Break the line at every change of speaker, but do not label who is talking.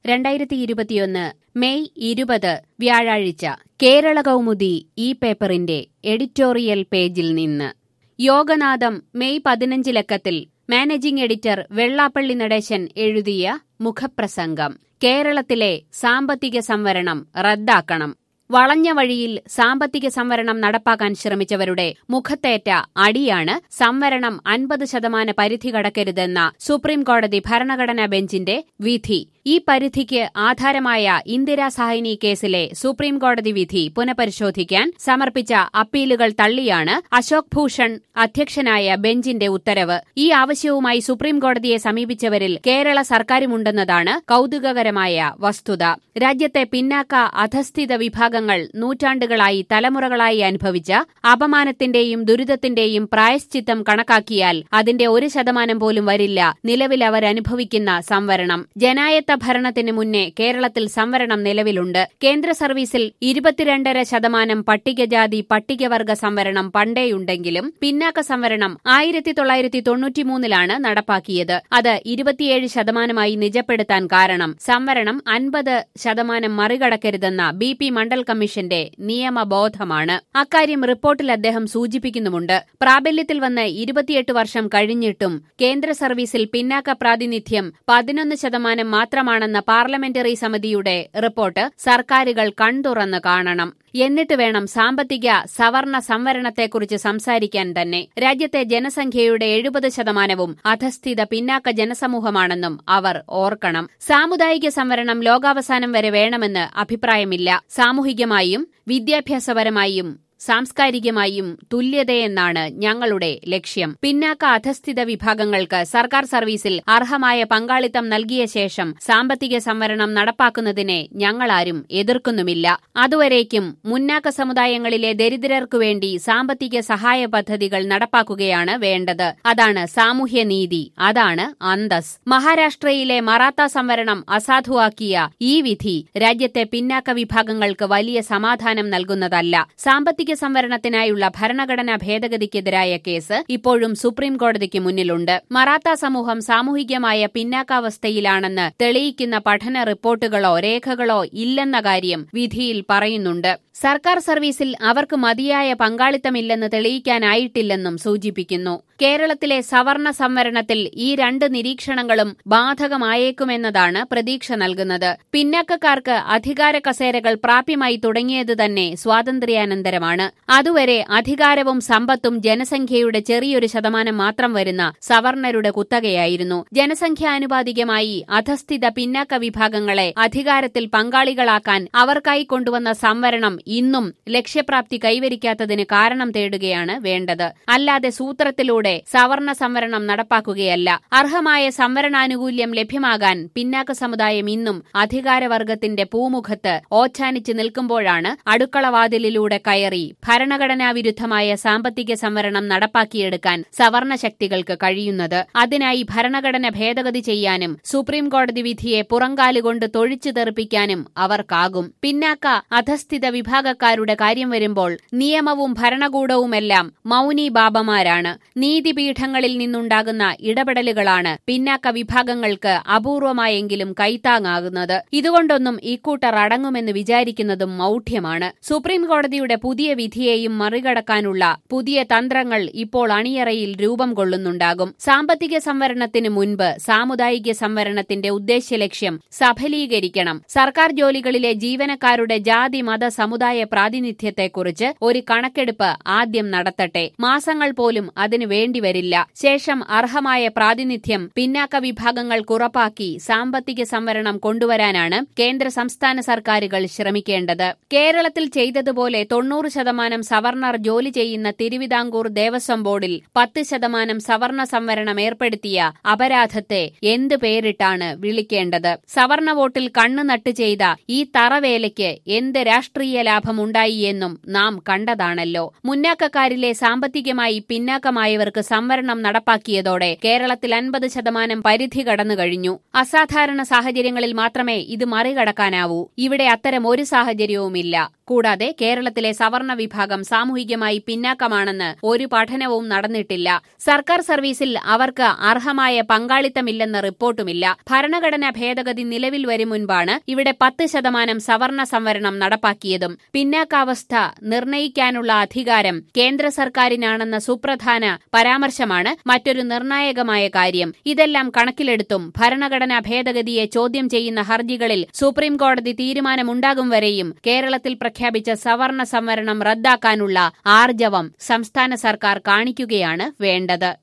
രണ്ടായിരത്തി ഇരുപത്തിയൊന്ന് മെയ് ഇരുപത് വ്യാഴാഴ്ച കേരള കൗമുദി ഈ പേപ്പറിന്റെ എഡിറ്റോറിയൽ പേജിൽ നിന്ന് യോഗനാഥം മെയ് പതിനഞ്ച് ലക്കത്തിൽ മാനേജിംഗ് എഡിറ്റർ വെള്ളാപ്പള്ളി നടേശൻ എഴുതിയ മുഖപ്രസംഗം കേരളത്തിലെ സാമ്പത്തിക സംവരണം റദ്ദാക്കണം വളഞ്ഞ വഴിയിൽ സാമ്പത്തിക സംവരണം നടപ്പാക്കാൻ ശ്രമിച്ചവരുടെ മുഖത്തേറ്റ അടിയാണ് സംവരണം അൻപത് ശതമാന പരിധി കടക്കരുതെന്ന സുപ്രീം കോടതി ഭരണഘടനാ ബെഞ്ചിന്റെ വിധി ഈ പരിധിക്ക് ആധാരമായ ഇന്ദിരാ സാഹിനി കേസിലെ സുപ്രീം കോടതി വിധി പുനഃപരിശോധിക്കാൻ സമർപ്പിച്ച അപ്പീലുകൾ തള്ളിയാണ് അശോക് ഭൂഷൺ അധ്യക്ഷനായ ബെഞ്ചിന്റെ ഉത്തരവ് ഈ ആവശ്യവുമായി സുപ്രീം കോടതിയെ സമീപിച്ചവരിൽ കേരള സർക്കാരുമുണ്ടെന്നതാണ് കൌതുകകരമായ വസ്തുത രാജ്യത്തെ പിന്നാക്ക അധസ്ഥിത വിഭാഗങ്ങൾ നൂറ്റാണ്ടുകളായി തലമുറകളായി അനുഭവിച്ച അപമാനത്തിന്റെയും ദുരിതത്തിന്റെയും പ്രായശ്ചിത്തം കണക്കാക്കിയാൽ അതിന്റെ ഒരു ശതമാനം പോലും വരില്ല നിലവിൽ അവരനുഭവിക്കുന്ന സംവരണം ജനായത്ത ഭരണത്തിന് മുന്നേ കേരളത്തിൽ സംവരണം നിലവിലുണ്ട് കേന്ദ്ര സർവീസിൽ ഇരുപത്തിരണ്ടര ശതമാനം പട്ടികജാതി പട്ടികവർഗ സംവരണം പണ്ടേയുണ്ടെങ്കിലും പിന്നാക്ക സംവരണം ആയിരത്തി തൊള്ളായിരത്തി തൊണ്ണൂറ്റിമൂന്നിലാണ് നടപ്പാക്കിയത് അത് ഇരുപത്തിയേഴ് ശതമാനമായി നിജപ്പെടുത്താൻ കാരണം സംവരണം അൻപത് ശതമാനം മറികടക്കരുതെന്ന ബി പി മണ്ഡൽ കമ്മീഷന്റെ നിയമബോധമാണ് അക്കാര്യം റിപ്പോർട്ടിൽ അദ്ദേഹം സൂചിപ്പിക്കുന്നുമുണ്ട് പ്രാബല്യത്തിൽ വന്ന് ഇരുപത്തിയെട്ട് വർഷം കഴിഞ്ഞിട്ടും കേന്ദ്ര സർവീസിൽ പിന്നാക്ക പ്രാതിനിധ്യം പതിനൊന്ന് ശതമാനം മാത്രമാണെന്ന പാർലമെന്ററി സമിതിയുടെ റിപ്പോർട്ട് സർക്കാരുകൾ കൺതുറന്ന് കാണണം എന്നിട്ട് വേണം സാമ്പത്തിക സവർണ സംവരണത്തെക്കുറിച്ച് സംസാരിക്കാൻ തന്നെ രാജ്യത്തെ ജനസംഖ്യയുടെ എഴുപത് ശതമാനവും അധസ്ഥിത പിന്നാക്ക ജനസമൂഹമാണെന്നും അവർ ഓർക്കണം സാമുദായിക സംവരണം ലോകാവസാനം വരെ വേണമെന്ന് അഭിപ്രായമില്ല സാമൂഹികമായും വിദ്യാഭ്യാസപരമായും സാംസ്കാരികമായും തുല്യതയെന്നാണ് ഞങ്ങളുടെ ലക്ഷ്യം പിന്നാക്ക അധസ്ഥിത വിഭാഗങ്ങൾക്ക് സർക്കാർ സർവീസിൽ അർഹമായ പങ്കാളിത്തം നൽകിയ ശേഷം സാമ്പത്തിക സംവരണം നടപ്പാക്കുന്നതിനെ ഞങ്ങളാരും എതിർക്കുന്നുമില്ല അതുവരേക്കും മുന്നാക്ക സമുദായങ്ങളിലെ ദരിദ്രർക്കു വേണ്ടി സാമ്പത്തിക സഹായ പദ്ധതികൾ നടപ്പാക്കുകയാണ് വേണ്ടത് അതാണ് സാമൂഹ്യനീതി അതാണ് അന്തസ് മഹാരാഷ്ട്രയിലെ മറാത്ത സംവരണം അസാധുവാക്കിയ ഈ വിധി രാജ്യത്തെ പിന്നാക്ക വിഭാഗങ്ങൾക്ക് വലിയ സമാധാനം നൽകുന്നതല്ല സാമ്പത്തിക സംവരണത്തിനായുള്ള ഭരണഘടനാ ഭേദഗതിക്കെതിരായ കേസ് ഇപ്പോഴും സുപ്രീം കോടതിക്ക് മുന്നിലുണ്ട് മറാത്ത സമൂഹം സാമൂഹികമായ പിന്നാക്കാവസ്ഥയിലാണെന്ന് തെളിയിക്കുന്ന പഠന റിപ്പോർട്ടുകളോ രേഖകളോ ഇല്ലെന്ന കാര്യം വിധിയിൽ പറയുന്നുണ്ട് സർക്കാർ സർവീസിൽ അവർക്ക് മതിയായ പങ്കാളിത്തമില്ലെന്ന് തെളിയിക്കാനായിട്ടില്ലെന്നും സൂചിപ്പിക്കുന്നു കേരളത്തിലെ സവർണ സംവരണത്തിൽ ഈ രണ്ട് നിരീക്ഷണങ്ങളും ബാധകമായേക്കുമെന്നതാണ് പ്രതീക്ഷ നൽകുന്നത് പിന്നാക്കക്കാർക്ക് അധികാര കസേരകൾ പ്രാപ്യമായി തുടങ്ങിയത് തന്നെ സ്വാതന്ത്ര്യാനന്തരമാണ് അതുവരെ അധികാരവും സമ്പത്തും ജനസംഖ്യയുടെ ചെറിയൊരു ശതമാനം മാത്രം വരുന്ന സവർണരുടെ കുത്തകയായിരുന്നു ജനസംഖ്യാനുപാതികമായി അധസ്ഥിത പിന്നാക്ക വിഭാഗങ്ങളെ അധികാരത്തിൽ പങ്കാളികളാക്കാൻ അവർക്കായി കൊണ്ടുവന്ന സംവരണം ഇന്നും ലക്ഷ്യപ്രാപ്തി കൈവരിക്കാത്തതിന് കാരണം തേടുകയാണ് വേണ്ടത് അല്ലാതെ സൂത്രത്തിലൂടെ സവർണ സംവരണം നടപ്പാക്കുകയല്ല അർഹമായ സംവരണാനുകൂല്യം ലഭ്യമാകാൻ പിന്നാക്ക സമുദായം ഇന്നും അധികാരവർഗത്തിന്റെ പൂമുഖത്ത് ഓച്ഛാനിച്ച് നിൽക്കുമ്പോഴാണ് അടുക്കളവാതിലിലൂടെ കയറി ഭരണഘടനാ വിരുദ്ധമായ സാമ്പത്തിക സംവരണം നടപ്പാക്കിയെടുക്കാൻ സവർണ ശക്തികൾക്ക് കഴിയുന്നത് അതിനായി ഭരണഘടന ഭേദഗതി ചെയ്യാനും സുപ്രീം കോടതി വിധിയെ പുറങ്കാലുകൊണ്ട് തൊഴിച്ചു തെറിപ്പിക്കാനും അവർക്കാകും പിന്നാക്ക അധസ്ഥിത വിഭാഗക്കാരുടെ കാര്യം വരുമ്പോൾ നിയമവും ഭരണകൂടവുമെല്ലാം മൌനി ബാബമാരാണ് നീതിപീഠങ്ങളിൽ നിന്നുണ്ടാകുന്ന ഇടപെടലുകളാണ് പിന്നാക്ക വിഭാഗങ്ങൾക്ക് അപൂർവമായെങ്കിലും കൈത്താങ്ങാകുന്നത് ഇതുകൊണ്ടൊന്നും ഇക്കൂട്ടർ അടങ്ങുമെന്ന് വിചാരിക്കുന്നതും മൌഢ്യമാണ് സുപ്രീം കോടതിയുടെ പുതിയ വിധിയെയും മറികടക്കാനുള്ള പുതിയ തന്ത്രങ്ങൾ ഇപ്പോൾ അണിയറയിൽ രൂപം കൊള്ളുന്നുണ്ടാകും സാമ്പത്തിക സംവരണത്തിന് മുൻപ് സാമുദായിക സംവരണത്തിന്റെ ഉദ്ദേശ്യലക്ഷ്യം സഫലീകരിക്കണം സർക്കാർ ജോലികളിലെ ജീവനക്കാരുടെ ജാതി മത സമുദായ പ്രാതിനിധ്യത്തെക്കുറിച്ച് ഒരു കണക്കെടുപ്പ് ആദ്യം നടത്തട്ടെ മാസങ്ങൾ പോലും അതിനു വേണ്ടിവരില്ല ശേഷം അർഹമായ പ്രാതിനിധ്യം പിന്നാക്ക വിഭാഗങ്ങൾക്ക് ഉറപ്പാക്കി സാമ്പത്തിക സംവരണം കൊണ്ടുവരാനാണ് കേന്ദ്ര സംസ്ഥാന സർക്കാരുകൾ ശ്രമിക്കേണ്ടത് കേരളത്തിൽ ചെയ്തതുപോലെ തൊണ്ണൂറ് ശതമാനം സവർണർ ജോലി ചെയ്യുന്ന തിരുവിതാംകൂർ ദേവസ്വം ബോർഡിൽ പത്ത് ശതമാനം സവർണ സംവരണം ഏർപ്പെടുത്തിയ അപരാധത്തെ എന്ത് പേരിട്ടാണ് വിളിക്കേണ്ടത് സവർണ വോട്ടിൽ കണ്ണു നട്ട് ചെയ്ത ഈ തറവേലയ്ക്ക് എന്ത് രാഷ്ട്രീയ ലാഭമുണ്ടായി എന്നും നാം കണ്ടതാണല്ലോ മുന്നാക്കക്കാരിലെ സാമ്പത്തികമായി പിന്നാക്കമായവർക്ക് സംവരണം നടപ്പാക്കിയതോടെ കേരളത്തിൽ അൻപത് ശതമാനം പരിധി കടന്നു കഴിഞ്ഞു അസാധാരണ സാഹചര്യങ്ങളിൽ മാത്രമേ ഇത് മറികടക്കാനാവൂ ഇവിടെ അത്തരം ഒരു സാഹചര്യവുമില്ല കൂടാതെ കേരളത്തിലെ സവർണ വിഭാഗം സാമൂഹികമായി പിന്നാക്കമാണെന്ന് ഒരു പഠനവും നടന്നിട്ടില്ല സർക്കാർ സർവീസിൽ അവർക്ക് അർഹമായ പങ്കാളിത്തമില്ലെന്ന റിപ്പോർട്ടുമില്ല ഭരണഘടനാ ഭേദഗതി നിലവിൽ വരും മുൻപാണ് ഇവിടെ പത്ത് ശതമാനം സവർണ സംവരണം നടപ്പാക്കിയതും പിന്നാക്കാവസ്ഥ നിർണയിക്കാനുള്ള അധികാരം കേന്ദ്ര സർക്കാരിനാണെന്ന സുപ്രധാന പരാമർശമാണ് മറ്റൊരു നിർണായകമായ കാര്യം ഇതെല്ലാം കണക്കിലെടുത്തും ഭരണഘടനാ ഭേദഗതിയെ ചോദ്യം ചെയ്യുന്ന ഹർജികളിൽ സുപ്രീംകോടതി തീരുമാനമുണ്ടാകും വരെയും കേരളത്തിൽ പ്രഖ്യാപിച്ച സവർണ സംവരണം റദ്ദാക്കാനുള്ള ആർജവം സംസ്ഥാന സർക്കാർ കാണിക്കുകയാണ് വേണ്ടത്